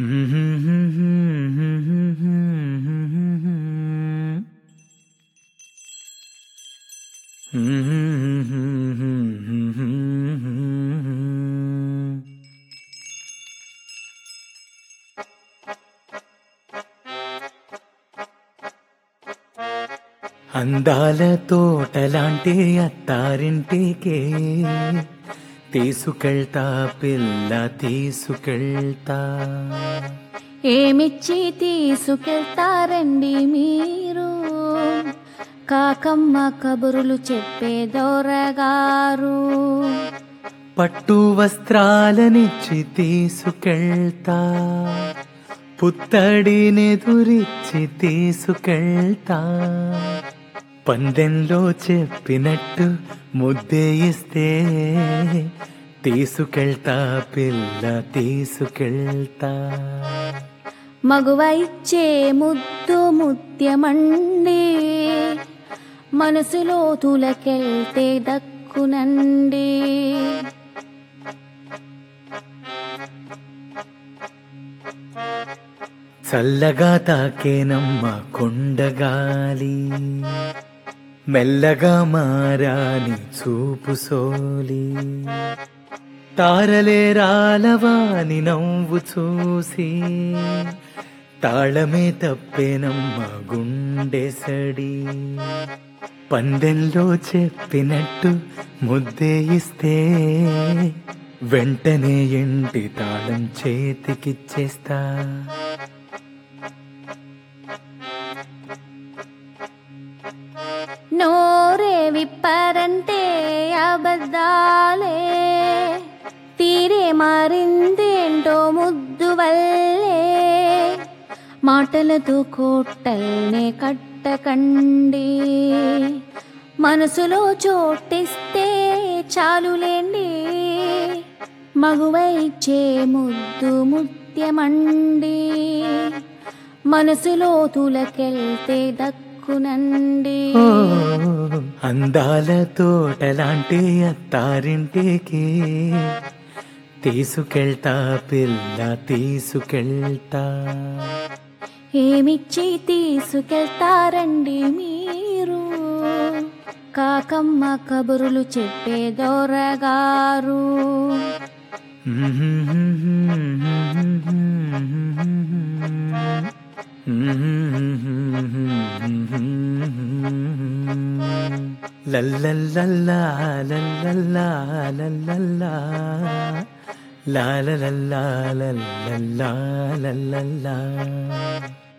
అందాల తోటలాంటి అత్తారింటికి తీసుకెళ్తా పిల్ల తీసుకెళ్తా ఏమిచ్చి తీసుకెళ్తారండి మీరు కాకమ్మ కబురులు చెప్పే దొరగారు పట్టు వస్త్రాలనిచ్చి తీసుకెళ్తా పుత్తడినెదురిచ్చి తీసుకెళ్తా పందెంలో చెప్పినట్టు ముద్దే ఇస్తే తీసుకెళ్తా పిల్ల తీసుకెళ్తా మగువ ఇచ్చే ముద్దు ముత్యమండి మనసులో తులకెళ్తే దక్కునండి చల్లగా తాకేనమ్మ కొండగాలి మెల్లగా మారాని చూపు సోలి తారలే రాలవాని నవ్వు చూసి తాళమే తప్పేనమ్మ గుండెసడి పందెంలో చెప్పినట్టు ముద్దే ఇస్తే వెంటనే ఇంటి తాళం చేతికిచ్చేస్తా నోరే విప్పారంటే అబద్ధాలే తీరే మారిందేంటో ముద్దు వల్లే మాటలతో కోట్టల్నే కట్టకండి మనసులో చోటిస్తే చాలులేండి మగువ ఇచ్చే ముద్దు ముత్యమండి మనసులో తులకెళ్తే దక్కునండి ఓ, అందాల తోటలాంటి అత్తారింటికి తీసుకెళ్తా పిల్ల తీసుకెళ్తా ఏమిచ్చి తీసుకెళ్తారండి మీరు కాకమ్మ కబురులు చెప్పే దొరగారు లల్లల్లల్లా లల్లల్లా లల్లల్లా లాలలల్లా లల్లల్లా లల్లల్లా